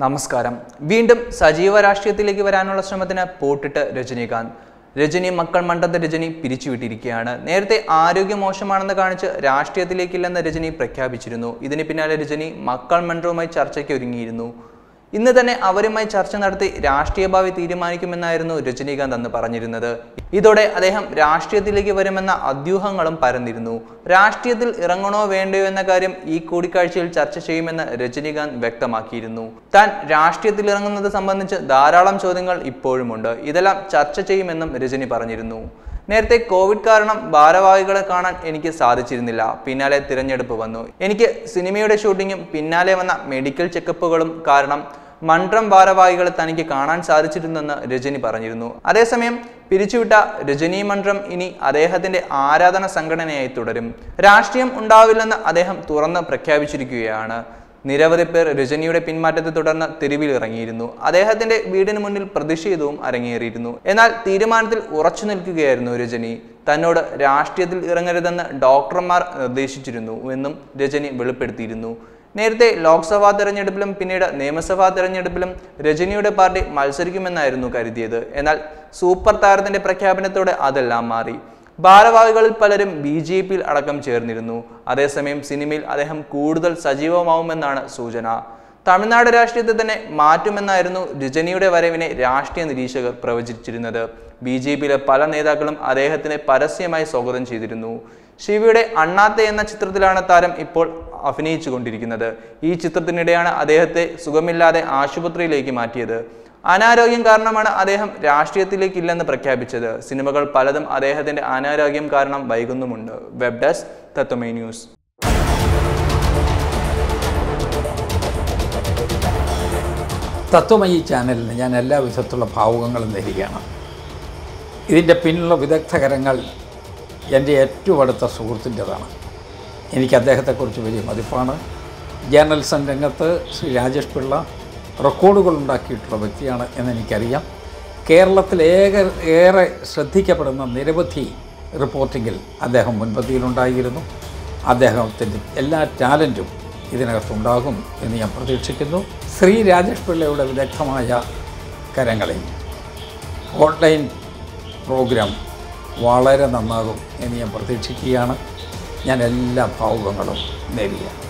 നമസ്കാരം വീണ്ടും സജീവ രാഷ്ട്രീയത്തിലേക്ക് വരാനുള്ള ശ്രമത്തിന് പോട്ടിട്ട് രജനീകാന്ത് രജനി മക്കൾ മണ്ടത്തെ രജനി പിരിച്ചുവിട്ടിരിക്കുകയാണ് നേരത്തെ ആരോഗ്യ മോശമാണെന്ന് കാണിച്ച് രാഷ്ട്രീയത്തിലേക്കില്ലെന്ന് രജനി പ്രഖ്യാപിച്ചിരുന്നു ഇതിന് പിന്നാലെ രജനി മക്കൾ മണ്ഡലവുമായി ചർച്ചയ്ക്ക് ഒരുങ്ങിയിരുന്നു ഇന്ന് തന്നെ അവരുമായി ചർച്ച നടത്തി രാഷ്ട്രീയ ഭാവി തീരുമാനിക്കുമെന്നായിരുന്നു രജനീകാന്ത് അന്ന് പറഞ്ഞിരുന്നത് ഇതോടെ അദ്ദേഹം രാഷ്ട്രീയത്തിലേക്ക് വരുമെന്ന അഭ്യൂഹങ്ങളും പരന്നിരുന്നു രാഷ്ട്രീയത്തിൽ ഇറങ്ങണോ വേണ്ടയോ എന്ന കാര്യം ഈ കൂടിക്കാഴ്ചയിൽ ചർച്ച ചെയ്യുമെന്ന് രജനീകാന്ത് വ്യക്തമാക്കിയിരുന്നു താൻ രാഷ്ട്രീയത്തിൽ ഇറങ്ങുന്നത് സംബന്ധിച്ച് ധാരാളം ചോദ്യങ്ങൾ ഇപ്പോഴുമുണ്ട് ഇതെല്ലാം ചർച്ച ചെയ്യുമെന്നും രജനി പറഞ്ഞിരുന്നു നേരത്തെ കോവിഡ് കാരണം ഭാരവാഹികളെ കാണാൻ എനിക്ക് സാധിച്ചിരുന്നില്ല പിന്നാലെ തിരഞ്ഞെടുപ്പ് വന്നു എനിക്ക് സിനിമയുടെ ഷൂട്ടിങ്ങും പിന്നാലെ വന്ന മെഡിക്കൽ ചെക്കപ്പുകളും കാരണം മൺട്രം ഭാരവാഹികളെ തനിക്ക് കാണാൻ സാധിച്ചിരുന്നെന്ന് രജനി പറഞ്ഞിരുന്നു അതേസമയം പിരിച്ചുവിട്ട രജനി മൺട്രം ഇനി അദ്ദേഹത്തിന്റെ ആരാധന സംഘടനയായി തുടരും രാഷ്ട്രീയം ഉണ്ടാവില്ലെന്ന് അദ്ദേഹം തുറന്ന് പ്രഖ്യാപിച്ചിരിക്കുകയാണ് നിരവധി പേർ രജനിയുടെ പിന്മാറ്റത്തെ തുടർന്ന് തെരുവിൽ ഇറങ്ങിയിരുന്നു അദ്ദേഹത്തിന്റെ വീടിന് മുന്നിൽ പ്രതിഷേധവും അരങ്ങേറിയിരുന്നു എന്നാൽ തീരുമാനത്തിൽ ഉറച്ചു നിൽക്കുകയായിരുന്നു രജനി തന്നോട് രാഷ്ട്രീയത്തിൽ ഇറങ്ങരുതെന്ന് ഡോക്ടർമാർ നിർദ്ദേശിച്ചിരുന്നു എന്നും രജനി വെളിപ്പെടുത്തിയിരുന്നു നേരത്തെ ലോക്സഭാ തെരഞ്ഞെടുപ്പിലും പിന്നീട് നിയമസഭാ തെരഞ്ഞെടുപ്പിലും രജനിയുടെ പാർട്ടി മത്സരിക്കുമെന്നായിരുന്നു കരുതിയത് എന്നാൽ സൂപ്പർ താരത്തിന്റെ പ്രഖ്യാപനത്തോടെ അതെല്ലാം മാറി ഭാരവാഹികളിൽ പലരും ബി ജെ പിയിൽ അടക്കം ചേർന്നിരുന്നു അതേസമയം സിനിമയിൽ അദ്ദേഹം കൂടുതൽ സജീവമാവുമെന്നാണ് സൂചന തമിഴ്നാട് രാഷ്ട്രീയത്തെ തന്നെ മാറ്റുമെന്നായിരുന്നു രജനിയുടെ വരവിനെ രാഷ്ട്രീയ നിരീക്ഷകർ പ്രവചിച്ചിരുന്നത് ബി ജെ പിയിലെ പല നേതാക്കളും അദ്ദേഹത്തിനെ പരസ്യമായി സ്വാഗതം ചെയ്തിരുന്നു ശിവയുടെ അണ്ണാത്തെ എന്ന ചിത്രത്തിലാണ് താരം ഇപ്പോൾ അഭിനയിച്ചു കൊണ്ടിരിക്കുന്നത് ഈ ചിത്രത്തിനിടെയാണ് അദ്ദേഹത്തെ സുഖമില്ലാതെ ആശുപത്രിയിലേക്ക് മാറ്റിയത് അനാരോഗ്യം കാരണമാണ് അദ്ദേഹം രാഷ്ട്രീയത്തിലേക്ക് ഇല്ലെന്ന് പ്രഖ്യാപിച്ചത് സിനിമകൾ പലതും അദ്ദേഹത്തിന്റെ അനാരോഗ്യം കാരണം വൈകുന്നുമുണ്ട് web desk Tatwamayi news Tatwamayi ചാനലിന് ഞാൻ എല്ലാ വിധത്തിലുള്ള ഭാവുകങ്ങളും നേരുകയാണ് ഇതിൻ്റെ പിന്നിലുള്ള വിദഗ്ധകരങ്ങൾ എൻ്റെ ഏറ്റവും അടുത്ത സുഹൃത്തിൻ്റെതാണ് എനിക്ക് അദ്ദേഹത്തെക്കുറിച്ച് വലിയ മതിപ്പാണ് ജേർണലിസം രംഗത്ത് ശ്രീ രാജേഷ് പിള്ള റെക്കോർഡുകൾ ഉണ്ടാക്കിയിട്ടുള്ള വ്യക്തിയാണ് എന്നെനിക്കറിയാം കേരളത്തിൽ ഏക ഏറെ ശ്രദ്ധിക്കപ്പെടുന്ന നിരവധി റിപ്പോർട്ടിങ്ങിൽ അദ്ദേഹം മുൻപന്തിയിലുണ്ടായിരുന്നു അദ്ദേഹത്തിൻ്റെ എല്ലാ ടാലൻറ്റും ഇതിനകത്തുണ്ടാകും എന്ന് ഞാൻ പ്രതീക്ഷിക്കുന്നു ശ്രീ രാജേഷ് പിള്ളയുടെ വിദഗ്ധമായ കരങ്ങളിൽ ഓൺലൈൻ പ്രോഗ്രാം വളരെ നന്നാകും എന്ന് ഞാൻ പ്രതീക്ഷിക്കുകയാണ് ഞാൻ എല്ലാ ഭാവുകങ്ങളും നേരുകയാണ്